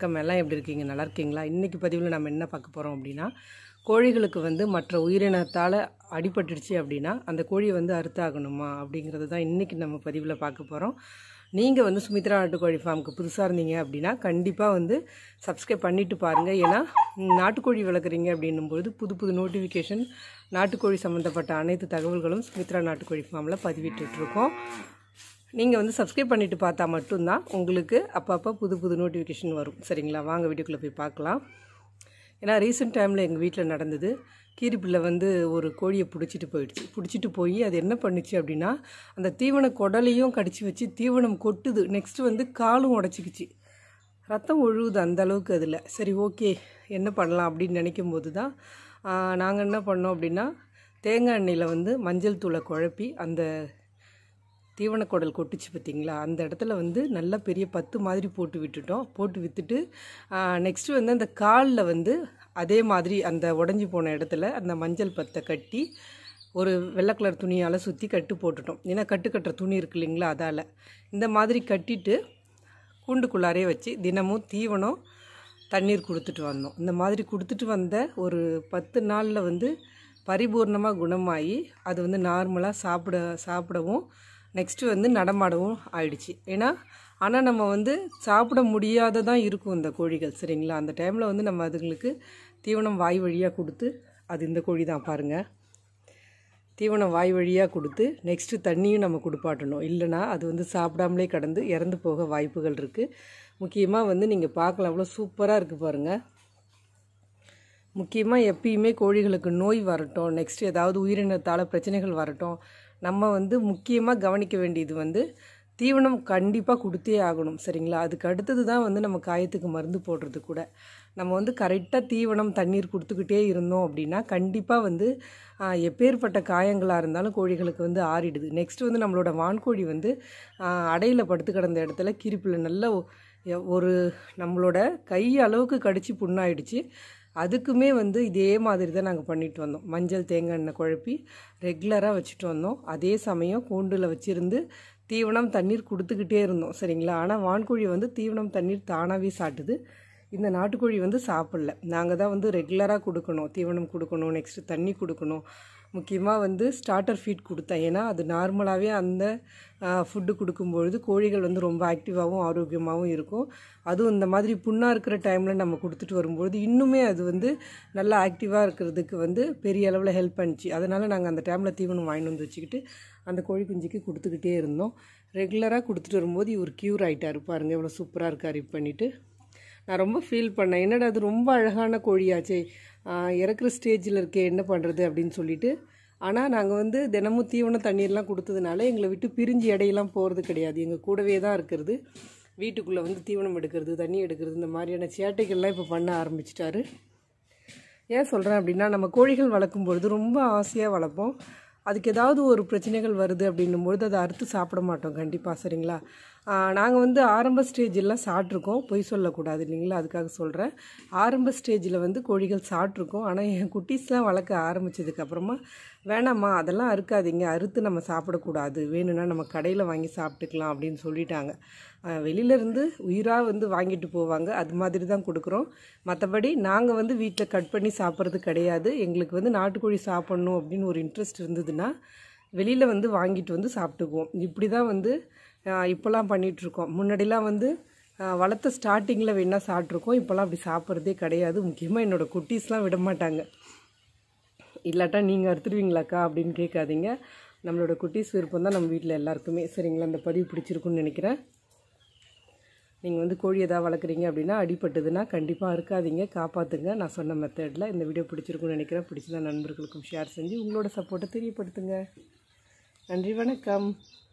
வணக்கம் எல்லாம் எப்படி இருக்கீங்க நல்லா இருக்கீங்களா இன்றைக்கி பதிவில் நம்ம என்ன பார்க்க போகிறோம் அப்படின்னா கோழிகளுக்கு வந்து மற்ற உயிரினத்தால் அடிபட்டுடுச்சு அப்படின்னா அந்த கோழியை வந்து அறுத்தாகணுமா அப்படிங்கிறது தான் இன்றைக்கி நம்ம பதிவில் பார்க்க போகிறோம் நீங்கள் வந்து சுமித்ரா நாட்டுக்கோழி ஃபார்முக்கு புதுசாக இருந்தீங்க அப்படின்னா கண்டிப்பாக வந்து சப்ஸ்கிரைப் பண்ணிட்டு பாருங்கள் ஏன்னா ம், நாட்டுக்கோழி வளர்க்குறீங்க அப்படின்னும்பொழுது புது புது நோட்டிஃபிகேஷன் நாட்டுக்கோழி சம்மந்தப்பட்ட அனைத்து தகவல்களும் சுமித்ரா நாட்டுக்கோழி ஃபார்மில் பதிவிட்டுருக்கோம் நீங்கள் வந்து சப்ஸ்கிரைப் பண்ணிட்டு பார்த்தா மட்டும்தான் உங்களுக்கு அப்பப்போ புது புது நோட்டிஃபிகேஷன் வரும் சரிங்களா வாங்க வீடியோக்குள்ளே போய் பார்க்கலாம் ஏன்னா ரீசெண்ட் டைமில் எங்கள் வீட்டில் நடந்தது கீரிப்பிள்ளை வந்து ஒரு கோழியை பிடிச்சிட்டு போயிடுச்சு பிடிச்சிட்டு போய் அது என்ன பண்ணுச்சு அப்படின்னா அந்த தீவன குடலையும் கடிச்சு வச்சு தீவனம் கொட்டுது நெக்ஸ்ட்டு வந்து காலும் உடச்சிக்கிச்சு ரத்தம் ஒழுகுது அந்த அளவுக்கு அதில் சரி ஓகே என்ன பண்ணலாம் அப்படின்னு நினைக்கும் போது தான் நாங்கள் என்ன பண்ணோம் அப்படின்னா தேங்காய் எண்ணெயில் வந்து மஞ்சள் தூளை குழப்பி அந்த தீவனக்குடல் கொட்டுச்சு பார்த்தீங்களா அந்த இடத்துல வந்து நல்ல பெரிய பத்து மாதிரி போட்டு விட்டுட்டோம் போட்டு விற்றுட்டு நெக்ஸ்ட்டு வந்து அந்த காலில் வந்து அதே மாதிரி அந்த உடஞ்சி போன இடத்துல அந்த மஞ்சள் பத்தை கட்டி ஒரு வெள்ளை கலர் துணியால் சுற்றி கட்டு போட்டுட்டோம் ஏன்னா கட்டு கட்டுற துணி இருக்கு இல்லைங்களா அதால் இந்த மாதிரி கட்டிட்டு கூண்டுக்குள்ளாரே வச்சு தினமும் தீவனம் தண்ணீர் கொடுத்துட்டு வந்தோம் இந்த மாதிரி கொடுத்துட்டு வந்த ஒரு பத்து நாளில் வந்து பரிபூர்ணமாக குணமாகி அது வந்து நார்மலாக சாப்பிட சாப்பிடவும் நெக்ஸ்ட்டு வந்து நடமாடவும் ஆயிடுச்சு ஏன்னா ஆனால் நம்ம வந்து சாப்பிட முடியாததான் இருக்கும் இந்த கோழிகள் சரிங்களா அந்த டைமில் வந்து நம்ம அதுங்களுக்கு தீவனம் வாய் வழியாக கொடுத்து அது இந்த கோழி தான் பாருங்கள் தீவனம் வாய் வழியாக கொடுத்து நெக்ஸ்ட்டு தண்ணியும் நம்ம கொடுப்பாட்டணும் இல்லைனா அது வந்து சாப்பிடாமலே கடந்து இறந்து போக வாய்ப்புகள் இருக்குது முக்கியமாக வந்து நீங்கள் பார்க்கலாம் அவ்வளோ சூப்பராக இருக்குது பாருங்கள் முக்கியமாக எப்பயுமே கோழிகளுக்கு நோய் வரட்டும் நெக்ஸ்ட் ஏதாவது உயிரினத்தால் பிரச்சனைகள் வரட்டும் நம்ம வந்து முக்கியமாக கவனிக்க வேண்டியது வந்து தீவனம் கண்டிப்பாக கொடுத்தே ஆகணும் சரிங்களா அதுக்கு அடுத்தது தான் வந்து நம்ம காயத்துக்கு மருந்து போடுறது கூட நம்ம வந்து கரெக்டாக தீவனம் தண்ணீர் கொடுத்துக்கிட்டே இருந்தோம் அப்படின்னா கண்டிப்பாக வந்து ஆஹ், எப்பேற்பட்ட காயங்களாக இருந்தாலும் கோழிகளுக்கு வந்து ஆறிடுது நெக்ஸ்ட் வந்து நம்மளோட வான்கோழி வந்து ஆஹ், அடையில் படுத்து கிடந்த இடத்துல கிரிப்பில் நல்ல ஒ- எ- ஒரு நம்மளோட கை அளவுக்கு கடிச்சு புண்ணாயிடுச்சு அதுக்குமே வந்து இதே மாதிரி தான் நாங்கள் பண்ணிட்டு வந்தோம் மஞ்சள் தேங்காய் எண்ணெய் குழப்பி ரெகுலராக வச்சுட்டு வந்தோம் அதே சமயம் கூண்டில் வச்சுருந்து தீவனம் தண்ணீர் கொடுத்துக்கிட்டே இருந்தோம் சரிங்களா ஆனால் வான்கோழி வந்து தீவனம் தண்ணீர் தானாகவே சாட்டுது இந்த நாட்டுக்கோழி வந்து சாப்பிடல நாங்கள் தான் வந்து ரெகுலராக கொடுக்கணும் தீவனம் கொடுக்கணும் நெக்ஸ்ட்டு தண்ணி கொடுக்கணும் முக்கியமாக வந்து ஸ்டார்டர் ஃபீட் கொடுத்தேன் ஏன்னா அது நார்மலாகவே அந்த ஃபுட்டு கொடுக்கும்பொழுது கோழிகள் வந்து ரொம்ப ஆக்டிவாகவும் ஆரோக்கியமாகவும் இருக்கும் அதுவும் இந்த மாதிரி புண்ணாக இருக்கிற டைமில் நம்ம கொடுத்துட்டு வரும்பொழுது இன்னுமே அது வந்து நல்லா ஆக்டிவாக இருக்கிறதுக்கு வந்து பெரிய அளவில் ஹெல்ப் பண்ணிச்சு அதனால் நாங்கள் அந்த டைமில் தீவனம் வாங்கிட்டு வந்து வச்சுக்கிட்டு அந்த கோழி குஞ்சுக்கு கொடுத்துக்கிட்டே இருந்தோம் ரெகுலராக கொடுத்துட்டு வரும்போது இவர் க்யூர் ஆகிட்டார் பாருங்கள் இவ்வளோ சூப்பராக இருக்கார் இது பண்ணிவிட்டு நான் ரொம்ப ஃபீல் பண்ணேன் என்னடா அது ரொம்ப அழகான கோழியாச்சே ஆஹ் இறக்குற ஸ்டேஜில் இருக்கே என்ன பண்ணுறது அப்படின்னு சொல்லிட்டு ஆனால் நாங்கள் வந்து தினமும் தீவனம் தண்ணீர்லாம் கொடுத்ததுனால எங்களை விட்டு பிரிஞ்சு இடையெல்லாம் போகிறது கிடையாது எங்கள் கூடவே தான் இருக்கிறது வீட்டுக்குள்ளே வந்து தீவனம் எடுக்கிறது தண்ணி எடுக்கிறது இந்த மாதிரியான சேட்டைகள்லாம் இப்போ பண்ண ஆரம்பிச்சிட்டாரு ஏன் சொல்கிறேன் அப்படின்னா நம்ம கோழிகள் வளர்க்கும் பொழுது ரொம்ப ஆசையாக வளர்ப்போம் அதுக்கு ஏதாவது ஒரு பிரச்சனைகள் வருது அப்படின்னும்பொழுது அதை அறுத்து சாப்பிட மாட்டோம் கண்டிப்பாக சரிங்களா நாங்கள் வந்து ஆரம்ப ஸ்டேஜெல்லாம் சாப்பிட்ருக்கோம் பொய் சொல்லக்கூடாது இல்லைங்களா அதுக்காக சொல்கிறேன் ஆரம்ப ஸ்டேஜில் வந்து கோழிகள் சாப்பிட்ருக்கோம் ஆனால் என் குட்டீஸ்லாம் வளர்க்க ஆரம்பித்ததுக்கப்புறமா வேணாம்மா அதெல்லாம் அறுக்காதீங்க அறுத்து நம்ம சாப்பிடக்கூடாது வேணும்னா நம்ம கடையில் வாங்கி சாப்பிட்டுக்கலாம் அப்படின்னு சொல்லிட்டாங்க ஆஹ் வெளியிலேருந்து உயிராக வந்து வாங்கிட்டு போவாங்க அது மாதிரி தான் கொடுக்குறோம் மற்றபடி நாங்கள் வந்து வீட்டில் கட் பண்ணி சாப்பிட்றது கிடையாது எங்களுக்கு வந்து நாட்டுக்கோழி சாப்பிட்ணும் அப்படின்னு ஒரு இன்ட்ரெஸ்ட் இருந்ததுன்னா வெளியில் வந்து வாங்கிட்டு வந்து சாப்பிட்டுக்குவோம் இப்படி தான் வந்து ஆஹ் இப்போல்லாம் பண்ணிகிட்ருக்கோம் முன்னாடிலாம் வந்து ஆஹ் வளர்த்த ஸ்டார்டிங்கில் வேணால் சாப்பிட்ருக்கோம் இப்போல்லாம் அப்படி சாப்பிட்றதே கிடையாது முக்கியமாக என்னோடய குட்டீஸ்லாம் விட மாட்டாங்க இல்லாட்டா நீங்கள் அறுத்துடுவீங்களாக்கா அப்படின்னு கேட்காதீங்க நம்மளோட குட்டீஸ் விருப்பம் தான் நம்ம வீட்டில் எல்லாருக்குமே சரிங்களா அந்த பதிவு பிடிச்சிருக்குன்னு நினைக்கிறேன் நீங்கள் வந்து கோழி எதாவது வளர்க்குறீங்க அப்படின்னா அடிபட்டதுன்னா கண்டிப்பாக இருக்காதீங்க காப்பாற்றுங்க நான் சொன்ன மெத்தடில் இந்த வீடியோ பிடிச்சிருக்குன்னு நினைக்கிறேன் பிடிச்சதா நண்பர்களுக்கும் ஷேர் செஞ்சு உங்களோட சப்போர்ட்டை தெரியப்படுத்துங்க நன்றி வணக்கம்